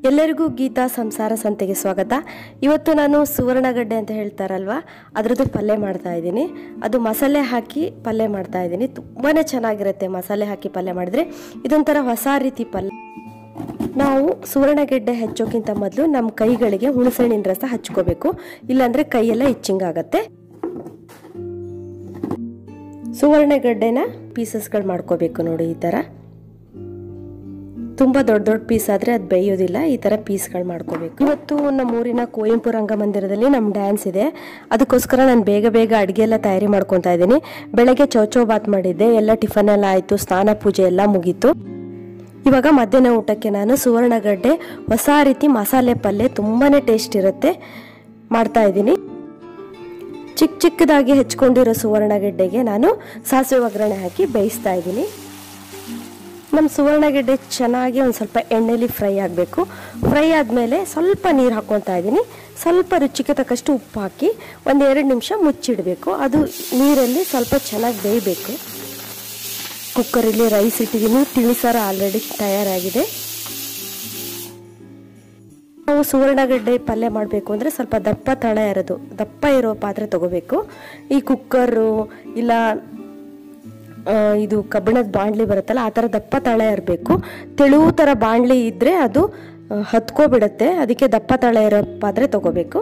ಎಲ್ಲರಿಗೂ ಗೀತಾ ಸಂಸಾರ ಸಂತೆಗೆ ಸ್ವಾಗತ ಇವತ್ತು ನಾನು ಸುವರ್ಣಗಡ್ಡೆ ಅಂತ ಹೇಳ್ತಾರಲ್ವ ಅದರದ್ದು ಪಲ್ಯ ಮಾಡ್ತಾ ಇದ್ದೀನಿ ಅದು ಮಸಾಲೆ ಹಾಕಿ ಪಲ್ಯ ಮಾಡ್ತಾ ಇದ್ದೀನಿ ತುಂಬಾ ಚೆನ್ನಾಗಿರುತ್ತೆ ಮಸಾಲೆ ಹಾಕಿ ಪಲ್ಯ ಮಾಡಿದ್ರೆ ಇದೊಂಥರ ಹೊಸ ರೀತಿ ಪಲ್ಯ ನಾವು ಸುವರ್ಣಗೆಡ್ಡೆ ಹಚ್ಚೋಕ್ಕಿಂತ ಮೊದಲು ನಮ್ಮ ಕೈಗಳಿಗೆ ಹುಣಸೆಹಣ್ಣಿನ ರಸ ಹಚ್ಕೋಬೇಕು ಇಲ್ಲಾಂದ್ರೆ ಕೈಯೆಲ್ಲ ಇಚ್ಚಿಂಗ್ ಆಗತ್ತೆ ಸುವರ್ಣಗಡ್ಡೆನ ಪೀಸಸ್ಗಳು ಮಾಡ್ಕೋಬೇಕು ನೋಡಿ ಈ ಥರ ತುಂಬ ದೊಡ್ಡ ದೊಡ್ಡ ಪೀಸ್ ಆದರೆ ಅದು ಬೇಯೋದಿಲ್ಲ ಈ ಥರ ಪೀಸ್ಗಳು ಮಾಡ್ಕೋಬೇಕು ಇವತ್ತು ನಮ್ಮ ಊರಿನ ಕುವೆಂಪು ರಂಗಮಂದಿರದಲ್ಲಿ ನಮ್ಮ ಡ್ಯಾನ್ಸ್ ಇದೆ ಅದಕ್ಕೋಸ್ಕರ ನಾನು ಬೇಗ ಬೇಗ ಅಡುಗೆ ಎಲ್ಲ ತಯಾರಿ ಮಾಡ್ಕೊತಾ ಇದ್ದೀನಿ ಬೆಳಗ್ಗೆ ಚೌಚೌ ಬಾತ್ ಮಾಡಿದ್ದೆ ಎಲ್ಲ ಟಿಫನ್ ಎಲ್ಲ ಆಯಿತು ಸ್ನಾನ ಪೂಜೆ ಎಲ್ಲ ಮುಗೀತು ಇವಾಗ ಮಧ್ಯಾಹ್ನ ಊಟಕ್ಕೆ ನಾನು ಸುವರ್ಣಗಡ್ಡೆ ಹೊಸ ರೀತಿ ಮಸಾಲೆ ಪಲ್ಯ ತುಂಬಾ ಟೇಸ್ಟ್ ಇರುತ್ತೆ ಮಾಡ್ತಾ ಇದ್ದೀನಿ ಚಿಕ್ಕ ಚಿಕ್ಕದಾಗಿ ಹೆಚ್ಕೊಂಡಿರೋ ಸುವರ್ಣಗೆಡ್ಡೆಗೆ ನಾನು ಸಾಸಿವೆ ಒಗ್ಗರಣೆ ಹಾಕಿ ಬೇಯಿಸ್ತಾ ಇದ್ದೀನಿ ನಮ್ಮ ಸುವರ್ಣಗೆಡ್ಡೆ ಚೆನ್ನಾಗಿ ಒಂದು ಸ್ವಲ್ಪ ಎಣ್ಣೆಲಿ ಫ್ರೈ ಆಗಬೇಕು ಫ್ರೈ ಆದಮೇಲೆ ಸ್ವಲ್ಪ ನೀರು ಹಾಕ್ಕೊತಾ ಇದ್ದೀನಿ ಸ್ವಲ್ಪ ರುಚಿಗೆ ತಕ್ಕಷ್ಟು ಉಪ್ಪು ಹಾಕಿ ಒಂದು ಎರಡು ನಿಮಿಷ ಮುಚ್ಚಿಡಬೇಕು ಅದು ನೀರಲ್ಲಿ ಸ್ವಲ್ಪ ಚೆನ್ನಾಗಿ ಬೇಯಬೇಕು ಕುಕ್ಕರಲ್ಲಿ ರೈಸ್ ಇಟ್ಟಿದ್ದೀನಿ ತಿಳಿಸಾರ ಆಲ್ರೆಡಿ ತಯಾರಾಗಿದೆ ನಾವು ಸುವರ್ಣಗಡ್ಡೆ ಪಲ್ಯ ಮಾಡಬೇಕು ಅಂದರೆ ಸ್ವಲ್ಪ ದಪ್ಪ ತಳ ಇರೋದು ದಪ್ಪ ಇರೋ ಪಾತ್ರೆ ತಗೋಬೇಕು ಈ ಕುಕ್ಕರು ಇಲ್ಲ ಆ, ಇದು ಕಬ್ಬಿಣದ ಬಾಣಲಿ ಬರುತ್ತಲ್ಲ ಆ ಥರ ದಪ್ಪ ತಳ ಇರಬೇಕು ತೆಳು ಥರ ಬಾಣಲಿ ಇದ್ದರೆ ಅದು ಆ, ಹತ್ಕೋಬಿಡುತ್ತೆ ಅದಕ್ಕೆ ದಪ್ಪ ತಳ ಇರೋ ಪಾತ್ರೆ ತಗೋಬೇಕು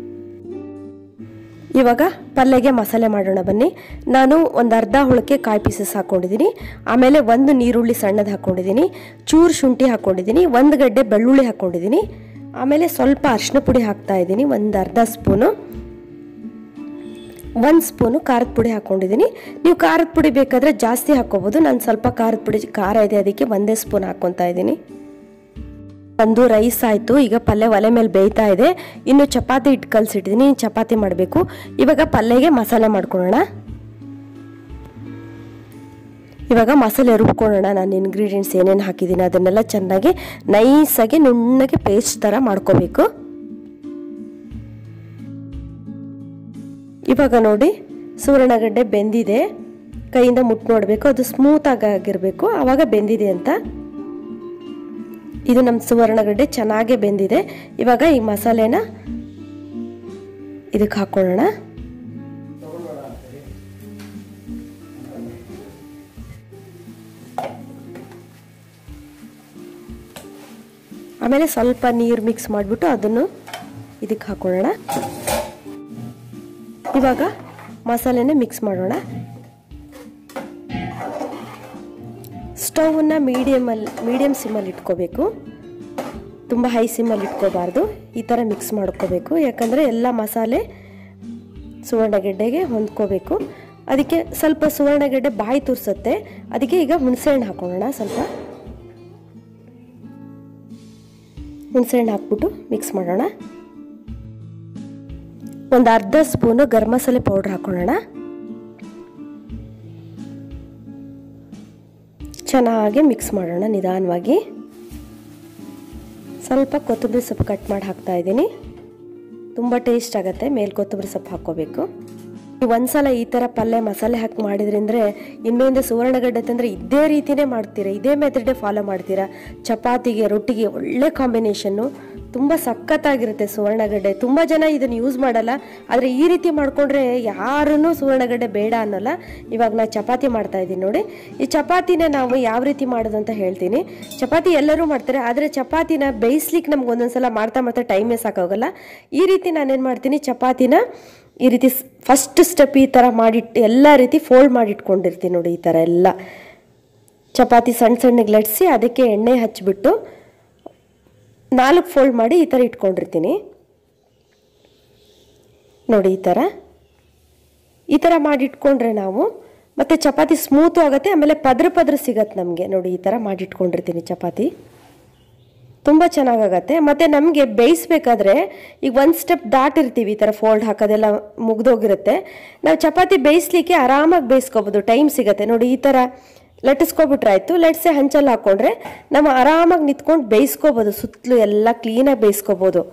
ಇವಾಗ ಪಲ್ಯಗೆ ಮಸಾಲೆ ಮಾಡೋಣ ಬನ್ನಿ ನಾನು ಒಂದು ಅರ್ಧ ಹುಳಕ್ಕೆ ಕಾಯಿ ಪೀಸಸ್ ಹಾಕ್ಕೊಂಡಿದ್ದೀನಿ ಆಮೇಲೆ ಒಂದು ನೀರುಳ್ಳಿ ಸಣ್ಣದು ಹಾಕ್ಕೊಂಡಿದ್ದೀನಿ ಚೂರು ಶುಂಠಿ ಹಾಕ್ಕೊಂಡಿದ್ದೀನಿ ಒಂದು ಗಡ್ಡೆ ಬೆಳ್ಳುಳ್ಳಿ ಹಾಕ್ಕೊಂಡಿದ್ದೀನಿ ಆಮೇಲೆ ಸ್ವಲ್ಪ ಅರಿಶಿನ ಪುಡಿ ಹಾಕ್ತಾ ಇದ್ದೀನಿ ಒಂದು ಅರ್ಧ ಸ್ಪೂನು ಒಂದು ಸ್ಪೂನು ಖಾರದ ಪುಡಿ ಹಾಕ್ಕೊಂಡಿದ್ದೀನಿ ನೀವು ಖಾರದ ಪುಡಿ ಬೇಕಾದರೆ ಜಾಸ್ತಿ ಹಾಕ್ಕೋಬೋದು ನಾನು ಸ್ವಲ್ಪ ಖಾರದ ಪುಡಿ ಖಾರ ಇದೆ ಅದಕ್ಕೆ ಒಂದೇ ಸ್ಪೂನ್ ಹಾಕ್ಕೊತಾ ಇದ್ದೀನಿ ಒಂದು ರೈಸ್ ಆಯಿತು ಈಗ ಪಲ್ಯ ಒಲೆ ಮೇಲೆ ಬೇಯ್ತಾ ಇದೆ ಇನ್ನು ಚಪಾತಿ ಹಿಟ್ಟು ಕಲಸಿಟ್ಟಿದ್ದೀನಿ ಚಪಾತಿ ಮಾಡಬೇಕು ಇವಾಗ ಪಲ್ಯಗೆ ಮಸಾಲೆ ಮಾಡ್ಕೊಳ್ಳೋಣ ಇವಾಗ ಮಸಾಲೆ ರುಬ್ಕೊಳ್ಳೋಣ ನಾನು ಇಂಗ್ರೀಡಿಯೆಂಟ್ಸ್ ಏನೇನು ಹಾಕಿದ್ದೀನಿ ಅದನ್ನೆಲ್ಲ ಚೆನ್ನಾಗಿ ನೈಸಾಗಿ ನುಣ್ಣಗೆ ಪೇಸ್ಟ್ ಥರ ಮಾಡ್ಕೋಬೇಕು ಇವಾಗ ನೋಡಿ ಸುವರ್ಣಗಡ್ಡೆ ಬೆಂದಿದೆ ಕೈಯಿಂದ ಮುಟ್ಟು ನೋಡಬೇಕು ಅದು ಸ್ಮೂತಾಗಿ ಆಗಿರಬೇಕು ಆವಾಗ ಬೆಂದಿದೆ ಅಂತ ಇದು ನಮ್ಮ ಸುವರ್ಣಗಡ್ಡೆ ಚೆನ್ನಾಗೇ ಬೆಂದಿದೆ ಇವಾಗ ಈ ಮಸಾಲೆನ ಇದಕ್ಕೆ ಹಾಕೊಳ್ಳೋಣ ಆಮೇಲೆ ಸ್ವಲ್ಪ ನೀರು ಮಿಕ್ಸ್ ಮಾಡಿಬಿಟ್ಟು ಅದನ್ನು ಇದಕ್ಕೆ ಹಾಕೊಳ್ಳೋಣ ಇವಾಗ ಮಸಾಲೆನ ಮಿಕ್ಸ್ ಮಾಡೋಣ ಸ್ಟವನ್ನು ಮೀಡಿಯಮಲ್ಲಿ ಮೀಡಿಯಮ್ ಸಿಮ್ಮಲ್ಲಿ ಇಟ್ಕೋಬೇಕು ತುಂಬ ಹೈ ಸಿಮ್ಮಲ್ಲಿ ಇಟ್ಕೋಬಾರ್ದು ಈ ಥರ ಮಿಕ್ಸ್ ಮಾಡ್ಕೋಬೇಕು ಯಾಕಂದರೆ ಎಲ್ಲ ಮಸಾಲೆ ಸುವರ್ಣಗೆಡ್ಡೆಗೆ ಹೊಂದ್ಕೋಬೇಕು ಅದಕ್ಕೆ ಸ್ವಲ್ಪ ಸುವರ್ಣಗೆಡ್ಡೆ ಬಾಯಿ ತುರ್ಸುತ್ತೆ ಅದಕ್ಕೆ ಈಗ ಹುಣಸೆಹಣ್ಣು ಹಾಕೊಳ್ಳೋಣ ಸ್ವಲ್ಪ ಹುಣಸೆಹಣ್ಣು ಹಾಕ್ಬಿಟ್ಟು ಮಿಕ್ಸ್ ಮಾಡೋಣ ಒಂದು ಅರ್ಧ ಸ್ಪೂನು ಗರಂ ಮಸಾಲೆ ಪೌಡ್ರ್ ಹಾಕೊಳ್ಳೋಣ ಚೆನ್ನಾಗಿ ಮಿಕ್ಸ್ ಮಾಡೋಣ ನಿಧಾನವಾಗಿ ಸ್ವಲ್ಪ ಕೊತ್ತಂಬರಿ ಸೊಪ್ಪು ಕಟ್ ಮಾಡಿ ಹಾಕ್ತಾ ಇದ್ದೀನಿ ತುಂಬ ಟೇಸ್ಟ್ ಆಗುತ್ತೆ ಮೇಲೆ ಕೊತ್ತಂಬರಿ ಸೊಪ್ಪು ಹಾಕ್ಕೋಬೇಕು ನೀವು ಒಂದ್ಸಲ ಈ ಥರ ಪಲ್ಯ ಮಸಾಲೆ ಹಾಕಿ ಮಾಡಿದ್ರಿಂದ್ರೆ ಇನ್ಮೇಲಿಂದ ಸುವರ್ಣಗಡ್ಡೆ ತಂದರೆ ಇದೇ ರೀತಿನೇ ಮಾಡ್ತೀರಾ ಇದೇ ಮೆಥಡೇ ಫಾಲೋ ಮಾಡ್ತೀರಾ ಚಪಾತಿಗೆ ರೊಟ್ಟಿಗೆ ಒಳ್ಳೆ ಕಾಂಬಿನೇಷನ್ನು ತುಂಬ ಸಖತ್ತಾಗಿರುತ್ತೆ ಸುವರ್ಣಗಡ್ಡೆ ತುಂಬ ಜನ ಇದನ್ನು ಯೂಸ್ ಮಾಡಲ್ಲ ಆದರೆ ಈ ರೀತಿ ಮಾಡಿಕೊಂಡ್ರೆ ಯಾರೂ ಸುವರ್ಣಗಡ್ಡೆ ಬೇಡ ಅನ್ನೋಲ್ಲ ಇವಾಗ ನಾನು ಚಪಾತಿ ಮಾಡ್ತಾ ಇದ್ದೀನಿ ನೋಡಿ ಈ ಚಪಾತಿನ ನಾವು ಯಾವ ರೀತಿ ಮಾಡೋದು ಅಂತ ಹೇಳ್ತೀನಿ ಚಪಾತಿ ಎಲ್ಲರೂ ಮಾಡ್ತಾರೆ ಆದರೆ ಚಪಾತಿನ ಬೇಯಿಸ್ಲಿಕ್ಕೆ ನಮ್ಗೆ ಒಂದೊಂದ್ಸಲ ಮಾಡ್ತಾ ಮಾಡ್ತಾ ಟೈಮೇ ಸಾಕಾಗಲ್ಲ ಈ ರೀತಿ ನಾನೇನು ಮಾಡ್ತೀನಿ ಚಪಾತಿನ ಈ ರೀತಿ ಫಸ್ಟ್ ಸ್ಟೆಪ್ ಈ ಥರ ಮಾಡಿಟ್ಟು ಎಲ್ಲ ರೀತಿ ಫೋಲ್ಡ್ ಮಾಡಿಟ್ಕೊಂಡಿರ್ತೀನಿ ನೋಡಿ ಈ ಥರ ಎಲ್ಲ ಚಪಾತಿ ಸಣ್ಣ ಸಣ್ಣಗೆ ಲಟ್ಸಿ ಅದಕ್ಕೆ ಎಣ್ಣೆ ಹಚ್ಚಿಬಿಟ್ಟು ನಾಲ್ಕು ಫೋಲ್ಡ್ ಮಾಡಿ ಈ ಥರ ಇಟ್ಕೊಂಡಿರ್ತೀನಿ ನೋಡಿ ಈ ಥರ ಈ ಥರ ಮಾಡಿಟ್ಕೊಂಡ್ರೆ ನಾವು ಮತ್ತು ಚಪಾತಿ ಸ್ಮೂತು ಆಗುತ್ತೆ ಆಮೇಲೆ ಪದ್ರ ಪದ್ರ ಸಿಗತ್ತೆ ನಮಗೆ ನೋಡಿ ಈ ಥರ ಮಾಡಿಟ್ಕೊಂಡಿರ್ತೀನಿ ಚಪಾತಿ ತುಂಬ ಚೆನ್ನಾಗಾಗತ್ತೆ ಮತ್ತು ನಮಗೆ ಬೇಯಿಸ್ಬೇಕಾದ್ರೆ ಈಗ ಒಂದು ಸ್ಟೆಪ್ ದಾಟಿರ್ತೀವಿ ಈ ಥರ ಫೋಲ್ಡ್ ಹಾಕೋದೆಲ್ಲ ಮುಗ್ದೋಗಿರುತ್ತೆ ನಾವು ಚಪಾತಿ ಬೇಯಿಸ್ಲಿಕ್ಕೆ ಆರಾಮಾಗಿ ಬೇಯಿಸ್ಕೋಬೋದು ಟೈಮ್ ಸಿಗುತ್ತೆ ನೋಡಿ ಈ ಥರ ಲಟ್ಟಿಸ್ಕೊಬಿಟ್ರಾಯ್ತು ಲಟ್ಸೆ ಹಂಚಲ್ಲಿ ಹಾಕ್ಕೊಂಡ್ರೆ ನಾವು ಆರಾಮಾಗಿ ನಿಂತ್ಕೊಂಡು ಬೇಯಿಸ್ಕೋಬೋದು ಸುತ್ತಲೂ ಎಲ್ಲ ಕ್ಲೀನಾಗಿ ಬೇಯಿಸ್ಕೋಬೋದು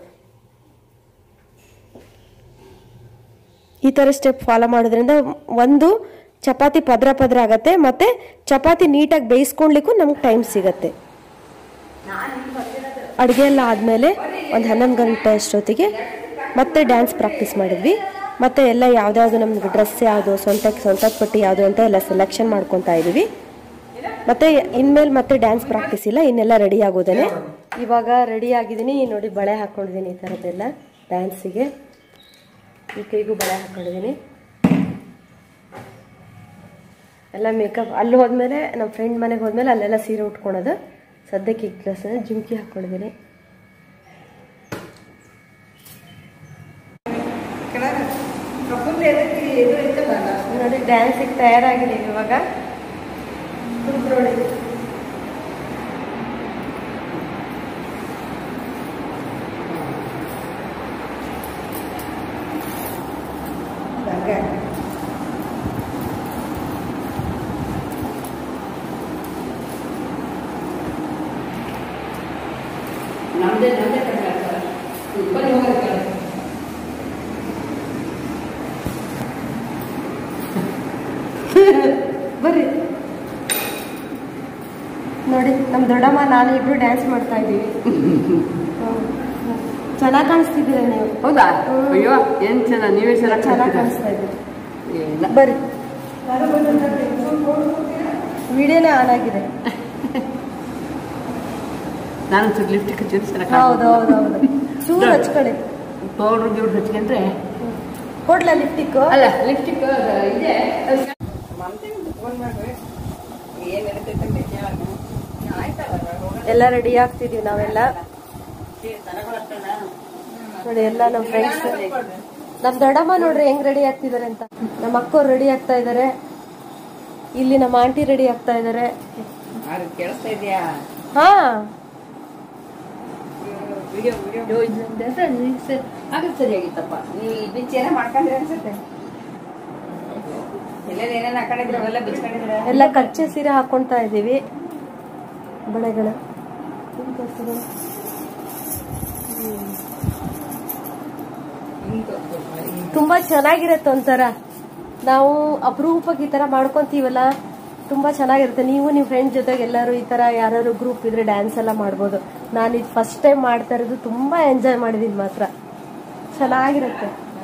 ಈ ಥರ ಸ್ಟೆಪ್ ಫಾಲೋ ಮಾಡೋದ್ರಿಂದ ಒಂದು ಚಪಾತಿ ಪದ್ರ ಪದ್ರ ಆಗತ್ತೆ ಮತ್ತು ಚಪಾತಿ ನೀಟಾಗಿ ಬೇಯಿಸ್ಕೊಳ್ಲಿಕ್ಕೂ ನಮ್ಗೆ ಟೈಮ್ ಸಿಗತ್ತೆ ಅಡುಗೆ ಎಲ್ಲ ಆದಮೇಲೆ ಒಂದು ಹನ್ನೊಂದು ಗಂಟೆ ಅಷ್ಟೊತ್ತಿಗೆ ಮತ್ತೆ ಡ್ಯಾನ್ಸ್ ಪ್ರಾಕ್ಟೀಸ್ ಮಾಡಿದ್ವಿ ಮತ್ತೆ ಎಲ್ಲ ಯಾವ್ದ್ಯಾವ್ದು ನಮ್ಗೆ ಡ್ರೆಸ್ ಯಾವುದು ಸೊಂಟಕ್ಕೆ ಸೊಂಟದ ಪಟ್ಟಿ ಯಾವುದು ಅಂತ ಎಲ್ಲ ಸೆಲೆಕ್ಷನ್ ಮಾಡ್ಕೊತಾ ಇದ್ದೀವಿ ಮತ್ತೆ ಇನ್ಮೇಲೆ ಮತ್ತೆ ಡ್ಯಾನ್ಸ್ ಪ್ರಾಕ್ಟೀಸ್ ಇಲ್ಲ ಇನ್ನೆಲ್ಲ ರೆಡಿ ಆಗೋದೇನೆ ಇವಾಗ ರೆಡಿ ಆಗಿದ್ದೀನಿ ನೋಡಿ ಬಳೆ ಹಾಕೊಂಡಿದ್ದೀನಿ ಈ ಥರದ್ದೆಲ್ಲ ಡ್ಯಾನ್ಸಿಗೆ ಈ ಕೈಗೂ ಬಳೆ ಹಾಕೊಂಡಿದ್ದೀನಿ ಎಲ್ಲ ಮೇಕಪ್ ಅಲ್ಲಿ ಹೋದ್ಮೇಲೆ ನಮ್ಮ ಫ್ರೆಂಡ್ ಮನೆಗೆ ಹೋದ್ಮೇಲೆ ಅಲ್ಲೆಲ್ಲ ಸೀರೆ ಉಟ್ಕೊಳೋದು ಸದ್ಯಕ್ಕೆ ಈ ಕ್ಲಾಸ್ ಜುಮ್ಕಿ ಹಾಕ್ಕೊಂಡಿದ್ದೀನಿ ನೋಡಿ ಡ್ಯಾನ್ಸಿಗೆ ತಯಾರಾಗಿದ್ದೀವಿ ಇವಾಗ ಕುಂತ್ಕೊಳ್ಳಿ. ನಮ್ದೇ ನಮ್ದೇ ಕಡಿಮೆ ಆಗ್ತಾರೆ ಬನ್ನಿ ಹೋಗೋದಕ್ಕೆ ಬರ್ರಿ ನೋಡಿ ನಮ್ಮ ದೊಡ್ಡಮ್ಮ ನಾನು ಇಬ್ರು ಡ್ಯಾನ್ಸ್ ಮಾಡ್ತಾ ಇದ್ದೀವಿ ಚೆನ್ನಾಗಿ ಕಾಣಿಸ್ತಿದ್ದೀರ ನೀವು ಹೌದಾ ಅಯ್ಯೋ ಏನ್ ಚೆನ್ನಾಗಿ ನೀವೇ ಚೆನ್ನಾಗಿ ಚೆನ್ನಾಗಿ ಕಾಣ್ತೀರಾ ಕಾಣಿಸ್ತಾ ಇದ್ದೀರಿ ಇಲ್ಲ ಬರ್ರಿ ವಿಡಿಯೋನೇ ಆನ್ ಆಗಿದೆ ನಾನು ಒಂಚೂರು ಲಿಫ್ಟಿಗೆ ಹಚ್ಚಿದ್ರೆ ಚೆನ್ನಾಗಿ ಹೌದು ಹೌದು ಹೌದು ಚೂರು ಹಚ್ಕೊಳ್ಳಿ ಪೌಡ್ರ್ ಗಿವ್ಡ್ರ್ ಹಚ್ಕೊಂಡ್ರೆ ಕೊಡ್ಲಾ ಲಿಫ್ಟಿಕ್ ಅಲ್ಲ ಲಿಫ್ಟಿಕ್ ಇದೆ ಎಲ್ಲ ರೆಡಿ ಆಗ್ತಿದೀವಿ ನಾವೆಲ್ಲ ನೋಡಿ ಎಲ್ಲ ನಮ್ಮ ಫ್ರೆಂಡ್ಸ್ ನಮ್ ದೊಡ್ಡಮ್ಮ ನೋಡ್ರಿ ಹೆಂಗ್ ರೆಡಿ ಆಗ್ತಿದಾರೆ ಅಂತ ನಮ್ಮ ಅಕ್ಕೋರು ರೆಡಿ ಆಗ್ತಾ ಇದಾರೆ ಇಲ್ಲಿ ನಮ್ಮ ಆಂಟಿ ರೆಡಿ ಆಗ್ತಾ ಇದಾರೆ ಕೇಳಿಸ್ತಾ ಇದೆಯಾ ಹಾ ಆಗ ಸರಿಯಾಗಿತ್ತಪ್ಪ ನೀವು ಬಿಚ್ಚೇನ ಮಾಡ್ಕೊಂಡ್ರಿ ಅನ್ಸುತ್ತೆ ಎಲ್ಲೆಲ್ಲ ಏನೇನು ಹಾಕೊಂಡಿದ್ರೆ ಅವೆಲ್ಲ ಬಿಚ್ಕೊಂಡಿದ್ರೆ ಎಲ್ಲ ಕಚ್ಚೆ ಸೀರೆ ಹಾಕೊಂತಾ ಇದೀವಿ ಬಳೆಗಳು ಏನ್ ತೋರ್ಸಿದಾರೆ? ತುಂಬಾ ಚೆನ್ನಾಗಿರತ್ತೆ ಒಂಥರ ನಾವು ಅಪರೂಪಕ್ಕೆ ಈ ತರ ಮಾಡ್ಕೊಂತೀವಲ್ಲ ತುಂಬಾ ಚೆನ್ನಾಗಿರುತ್ತೆ ನೀವು ನಿಮ್ಮ ಫ್ರೆಂಡ್ ಜೊತೆಗೆ ಎಲ್ಲರೂ ಈ ತರ ಯಾರು ಗ್ರೂಪ್ ಇದ್ರೆ ಡ್ಯಾನ್ಸ್ ಎಲ್ಲ ಮಾಡ್ಬೋದು ನಾನು ಇದು ಫಸ್ಟ್ ಟೈಮ್ ಮಾಡ್ತಾ ಇರೋದು ತುಂಬಾ ಎಂಜಾಯ್ ಮಾಡಿದೀನಿ ಮಾತ್ರ ಚೆನ್ನಾಗಿರುತ್ತೆ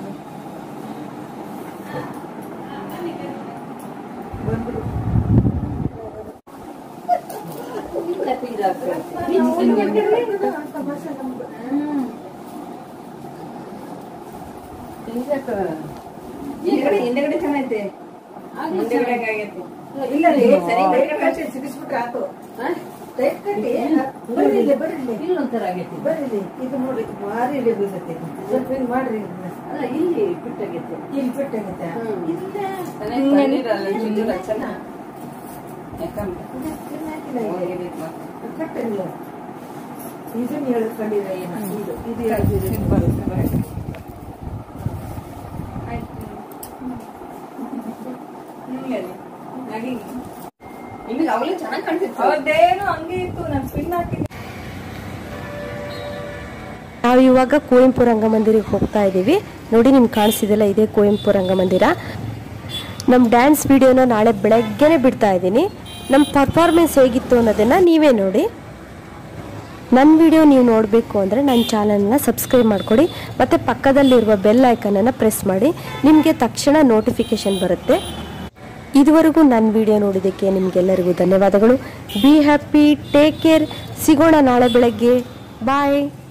ಹಿಂದ್ಗಡೆ ಹಿಂದ್ಗಡೆ ಚೆನ್ನಾಗೈತೆ ಹಿಂದ್ಗಡೆ ಆಗೈತೆ ಇಲ್ಲ ರೀ, ಸರಿ, ಟೈಟ್ ಕಟ್ಟಿ ಸಿಗಿಸ್ಬಿಟ್ರೆ ಆತು. ಹಾ? ಟೈಟ್ ಕಟ್ಟಿ, ಬರ್ರಿ ಇಲ್ಲಿ, ಬರ್ರಿ ಇಲ್ಲಿ. ಇಲ್ಲೊಂಥರ ಆಗೈತೆ ಬರ್ರಿ ಇಲ್ಲಿ. ಇದು ನೋಡ್ರಿ ಇದು ಭಾರಿ ಇಲ್ಲಿ ಬೀಳ್ತೈತೆ ಇದು. ಸ್ವಲ್ಪ ಹಿಂಗ್ ಮಾಡ್ರಿ ಇದನ್ನ. ಅಲ್ಲ ಇಲ್ಲಿ ಬಿಟ್ಟಾಗೈತೆ ಇಲ್ಲಿ ಬಿಟ್ಟಾಗೈತೆ. ಹ್ಮ್. ಇದನ್ನ ಚೆನ್ನಾಗಿ ತಣ್ಣೀರಲ್ಲ, ಚೂರು ಹಚ್ಚನ. ಯಾಕಂದ್ರೆ ಇದನ್ನ ಹಾಕಿಲ್ಲ ಈಗ. ಹೋಗಿಬೇಕು ಮತ್ತೆ. ಕಟ್ಟಿಲ್ಲ. ಇದನ್ನ ಎಳ್ಕೊಂಡಿರ ಏನೋ. ಇದು ಇದು Simple, ಎಳ್ದಿದೆ. simple. ನಿಮಗೆ ಅವಾಗಲೇ ಚೆನ್ನಾಗಿ ಕಾಣ್ತಿತ್ತು ಅವ್ರದ್ದೇನು ಹಂಗೆ ಇತ್ತು ನಾನು ಪಿನ್ ಹಾಕಿದ್ದೆ ನಾವು ಇವಾಗ ಕುವೆಂಪು ರಂಗಮಂದಿರಿಗೆ ಹೋಗ್ತಾ ಇದ್ದೀವಿ ನೋಡಿ ನಿಮ್ಗೆ ಕಾಣಿಸಿದೆಲ್ಲ ಇದೇ ಕುವೆಂಪು ರಂಗಮಂದಿರ ನಮ್ಮ ಡ್ಯಾನ್ಸ್ ವಿಡಿಯೋನ ನಾಳೆ ಬೆಳಗ್ಗೆನೆ ಬಿಡ್ತಾ ಇದ್ದೀನಿ ನಮ್ಮ ಪರ್ಫಾರ್ಮೆನ್ಸ್ ಹೇಗಿತ್ತು ಅನ್ನೋದನ್ನು ನೀವೇ ನೋಡಿ ನನ್ನ ವಿಡಿಯೋ ನೀವು ನೋಡಬೇಕು ಅಂದರೆ ನನ್ನ ಚಾನಲ್ನ ಸಬ್ಸ್ಕ್ರೈಬ್ ಮಾಡಿಕೊಡಿ ಮತ್ತು ಪಕ್ಕದಲ್ಲಿರುವ ಬೆಲ್ ಐಕನನ್ನು ಪ್ರೆಸ್ ಮಾಡಿ ನಿಮಗೆ ತಕ್ಷಣ ನೋಟಿಫಿಕೇಷನ್ ಬರುತ್ತೆ ಇದುವರೆಗೂ ನನ್ನ ವಿಡಿಯೋ ನೋಡಿದ್ದಕ್ಕೆ ನಿಮಗೆಲ್ಲರಿಗೂ ಧನ್ಯವಾದಗಳು ಬಿ ಹ್ಯಾಪಿ ಟೇಕ್ ಕೇರ್ ಸಿಗೋಣ ನಾಳೆ ಬೆಳಗ್ಗೆ ಬಾಯ್